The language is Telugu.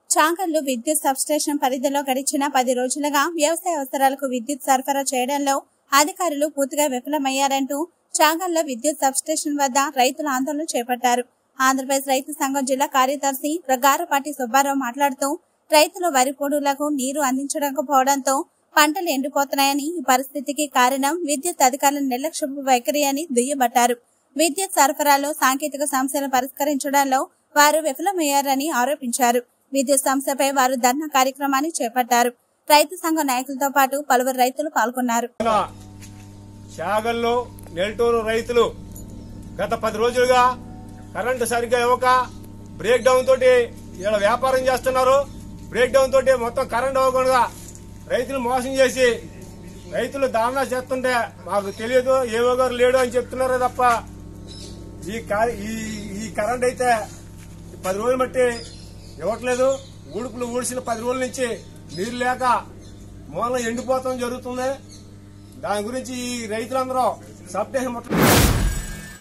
చాంకర్లు విద్యుత్ సబ్స్టేషన్ పరిధిలో గడిచిన పది రోజులుగా వ్యవసాయ అవసరాలకు విద్యుత్ సరఫరా చేయడంలో అధికారులు పూర్తిగా విఫలమయ్యారంటూ చాంగల్లో విద్యుత్ సబ్స్టేషన్ వద్ద రైతులు ఆందోళన చేపట్టారు ఆంధ్రప్రదేశ్ రైతు సంఘం జిల్లా కార్యదర్శి గారపాటి సుబ్బారావు మాట్లాడుతూ రైతులు వరి పొడులకు నీరు అందించకపోవడంతో పంటలు ఎండిపోతున్నాయని ఈ పరిస్థితికి కారణం విద్యుత్ అధికారుల నిర్లక్ష్యపు వైఖరి అని దుయ్యబట్టారు విద్యుత్ సరఫరాలో సాంకేతిక సమస్యలను పరిష్కరించడంలో వారు విఫలమయ్యారని ఆరోపించారు విద్యుత్ సంస్థపై వారు ధర్నా కార్యక్రమాన్ని చేపట్టారు రైతు సంఘం నాయకులతో పాటు పలువురు రైతులు పాల్గొన్నారు శాగల్లో నెల్టూరు రైతులు గత పది రోజులుగా కరెంటు సరిగ్గా ఇవ్వక బ్రేక్ డౌన్ తోటి ఇలా వ్యాపారం చేస్తున్నారు బ్రేక్ డౌన్ తోటి మొత్తం కరెంట్ ఇవ్వకుండా రైతులు మోసం చేసి రైతులు దారుణా చేస్తుంటే మాకు తెలియదు ఏవో గారు లేడు అని చెప్తున్నారే తప్ప ఈ కా- ఈ ఈ కరెంట్ అయితే పది రోజులు బట్టి ఇవ్వట్లేదు ఊడుపులు ఊడిసిన పది రోజుల నుంచి నీరు లేక మూలం ఎండిపోవడం జరుగుతుంది దాని గురించి ఈ రైతులందరూ సబ్స్టేషన్ మొత్తం